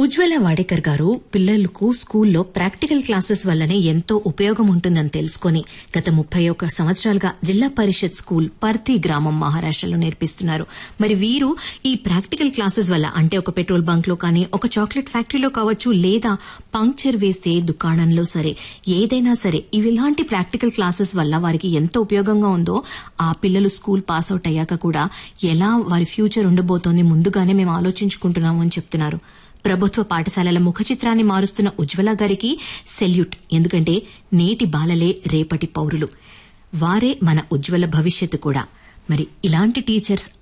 ఉజ్వల వాడేకర్ గారు పిల్లలకు స్కూల్లో ప్రాక్టికల్ క్లాసెస్ వల్లనే ఎంతో ఉపయోగం ఉంటుందని తెలుసుకుని గత ముప్పై ఒక్క సంవత్సరాలుగా జిల్లా పరిషత్ స్కూల్ పర్తి గ్రామం మహారాష్టలో నేర్పిస్తున్నారు మరి వీరు ఈ ప్రాక్టికల్ క్లాసెస్ వల్ల అంటే ఒక పెట్రోల్ బంక్ లో కానీ ఒక చాక్లెట్ ఫ్యాక్టరీలో కావచ్చు లేదా పంక్చర్ వేసే దుకాణంలో సరే ఏదైనా సరే ఇవి ఇలాంటి ప్రాక్టికల్ క్లాసెస్ వల్ల వారికి ఎంత ఉపయోగంగా ఉందో ఆ పిల్లలు స్కూల్ పాస్ అవుట్ అయ్యాక కూడా ఎలా వారి ఫ్యూచర్ ఉండబోతోంది ముందుగానే మేము ఆలోచించుకుంటున్నాము అని చెప్తున్నారు ప్రభుత్వ పాఠశాలల ముఖ చిత్రాన్ని మారుస్తున్న ఉజ్వల గారికి సెల్యూట్ ఎందుకంటే నేటి బాలలే రేపటి పౌరులు వారే మన ఉజ్వల భవిష్యత్తు కూడా మరి ఇలాంటి టీచర్స్